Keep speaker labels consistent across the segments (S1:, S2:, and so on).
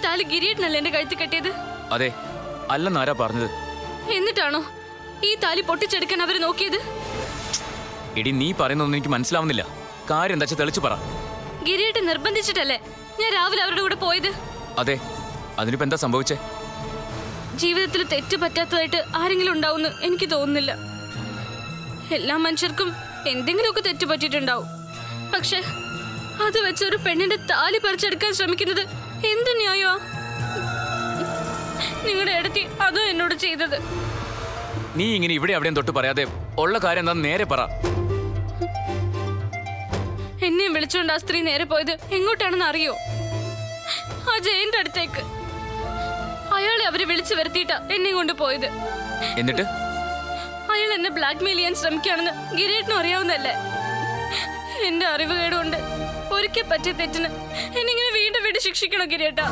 S1: താലി ഗിരിയേട്ടനല്ലേ എന്റെ കഴുത്തി കെട്ടിയത്
S2: അതെ അല്ലെന്നാരാ പറഞ്ഞത്
S1: എന്നിട്ടാണോ ഈ താലി പൊട്ടിച്ചെടുക്കാൻ അവര് നോക്കിയത്
S2: എടി നീ പറയുന്നൊന്നും എനിക്ക് മനസ്സിലാവുന്നില്ല കാര്യം എന്താ വെച്ചാൽ തെളിച്ചു പറ
S1: ഗിരിയേട്ടൻ നിർബന്ധിച്ചിട്ടല്ലേ ഞാൻ രാവിലെ അവരുടെ കൂടെ പോയത്
S2: അതെ അതിനിപ്പോ എന്താ സംഭവിച്ചേ
S1: ജീവിതത്തിൽ തെറ്റ് പറ്റാത്തതായിട്ട് ആരെങ്കിലും ഉണ്ടാവുമെന്ന് എനിക്ക് തോന്നുന്നില്ല എല്ലാ മനുഷ്യർക്കും എന്തെങ്കിലുമൊക്കെ തെറ്റ് പറ്റിയിട്ടുണ്ടാവും പക്ഷെ അത് വെച്ച് ഒരു പെണ്ണിന്റെ താലി പറിച്ചെടുക്കാൻ ശ്രമിക്കുന്നത് എന്ത് ന്യായമാ നിങ്ങളുടെ ഇടത്തി അതും എന്നോട് ചെയ്തത്
S2: നീ ഇങ്ങനെ ഇവിടെ എവിടെയും തൊട്ട് പറയാതെ ഉള്ള കാര്യം എന്താ നേരെ പറ
S1: എന്നെയും വിളിച്ചുകൊണ്ട് ആ സ്ത്രീ നേരെ പോയത് എങ്ങോട്ടാണെന്ന് അറിയോ ആ ജയന്റെ അടുത്തേക്ക് അയാളെ അവര് വിളിച്ചു വരുത്തിയിട്ടാ എന്നെയും കൊണ്ട് പോയത്
S2: എന്നിട്ട്
S1: അയാൾ എന്നെ ബ്ലാക്ക്മെയിൽ ചെയ്യാൻ ശ്രമിക്കുകയാണെന്ന് ഗിരീട്ടിനും അറിയാവുന്നല്ലേ എന്റെ അറിവ് കേടുകൊണ്ട് ഒരിക്കൽ പറ്റിയ തെറ്റിന് എന്നിങ്ങനെ വീണ്ടും വീണ്ടും ശിക്ഷിക്കണോ ഗിരിയേട്ടാ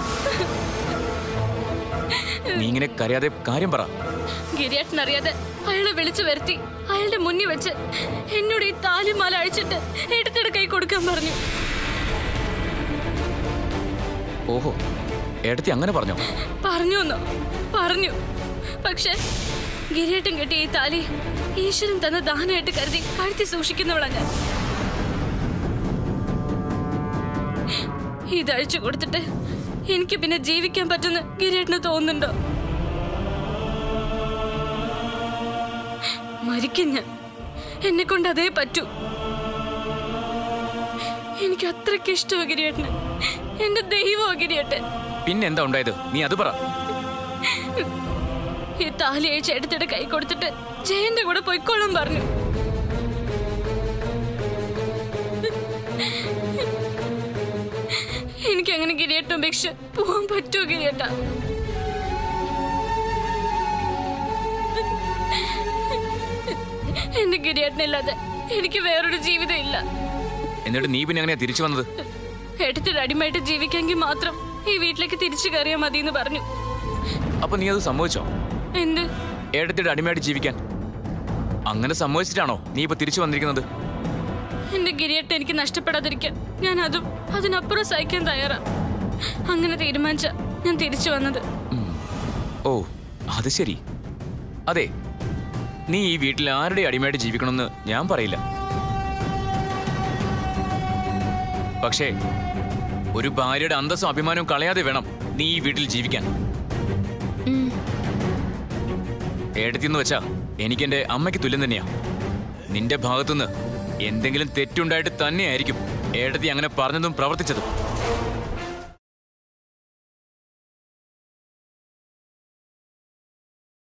S2: നീ ഇങ്ങനെ കരയാതെ കാര്യം പറ
S1: ഗിരിയേട്ടനറിയാതെ അയാളെ വിളിച്ചു വരുത്തി അയാളുടെ മുന്നിൽ വെച്ച് എന്നോട് ഈ താലിമാല അഴിച്ചിട്ട് എടുത്തിട്ട് കൈ കൊടുക്കാൻ പറഞ്ഞു
S2: ഓഹോ ഏടത്തി അങ്ങനെ പറഞ്ഞോ
S1: പറഞ്ഞു എന്നോ പറഞ്ഞു പക്ഷെ ഗിരിയേട്ടൻ കെട്ടിയ ഈ താലി ഈശ്വരൻ തന്ന ദാനമായിട്ട് കരുതി കഴുത്തി സൂക്ഷിക്കുന്നവളാ ഞാൻ ഇതഴിച്ചു കൊടുത്തിട്ട് എനിക്ക് പിന്നെ ജീവിക്കാൻ പറ്റുന്ന ഗിരിയേട്ടന് തോന്നുന്നുണ്ടോ മരിക്കും ഞാൻ എന്നെ കൊണ്ട് അതേ പറ്റൂ എനിക്ക് അത്രയ്ക്ക് ഇഷ്ടമോ ഗിരിയേട്ടന് എന്റെ ദൈവമോ ഗിരിയേട്ടൻ
S2: പിന്നെ എന്താ ഉണ്ടായത് നീ അത് പറ
S1: ഈ താലി അഴിച്ച് എടുത്തിട്ട് കൈ കൊടുത്തിട്ട് ജയന്റെ കൂടെ പൊയ്ക്കോളാൻ പറഞ്ഞു എനിക്ക് അങ്ങനെ ഗിരിയേട്ടൻ ഉപേക്ഷ പോവാൻ പറ്റുമോ ഗിരിയേട്ട എന്റെ ഗിരിയേട്ടനില്ലാതെ എനിക്ക് വേറൊരു ജീവിതം ഇല്ല
S2: എന്നിട്ട് നീ പിന്നെ എങ്ങനെയാ തിരിച്ചു വന്നത്
S1: എടുത്തിട്ട് അടിമയായിട്ട് ജീവിക്കാമെങ്കിൽ മാത്രം ഈ വീട്ടിലേക്ക് തിരിച്ചു കയറിയാൽ മതി എന്ന് പറഞ്ഞു
S2: അപ്പൊ നീ അത് സമ്മതിച്ചോ
S1: എന്ത്
S2: ഏടത്തിയുടെ അടിമയായിട്ട് ജീവിക്കാൻ അങ്ങനെ സമ്മതിച്ചിട്ടാണോ നീ ഇപ്പൊ തിരിച്ചു വന്നിരിക്കുന്നത്
S1: എന്റെ ഗിരിയേട്ടൻ എനിക്ക് നഷ്ടപ്പെടാതിരിക്കാൻ ഞാൻ അതും അതിനപ്പുറം സഹിക്കാൻ തയ്യാറാ അങ്ങനെ തീരുമാനിച്ച ഞാൻ തിരിച്ചു വന്നത്
S2: ഓ അത് ശരി അതെ നീ ഈ വീട്ടിൽ ആരുടെ അടിമയായിട്ട് ജീവിക്കണമെന്ന് ഞാൻ പറയില്ല പക്ഷേ ഒരു ഭാര്യയുടെ അന്തസ്സും അഭിമാനവും കളയാതെ വേണം നീ ഈ വീട്ടിൽ ജീവിക്കാൻ ഏടത്തിന്ന് വെച്ചാ എനിക്ക് എന്റെ അമ്മയ്ക്ക് തുല്യം തന്നെയാ നിന്റെ ഭാഗത്തുനിന്ന് എന്തെങ്കിലും തെറ്റുണ്ടായിട്ട് തന്നെയായിരിക്കും ഏടത്തി അങ്ങനെ പറഞ്ഞതും പ്രവർത്തിച്ചതും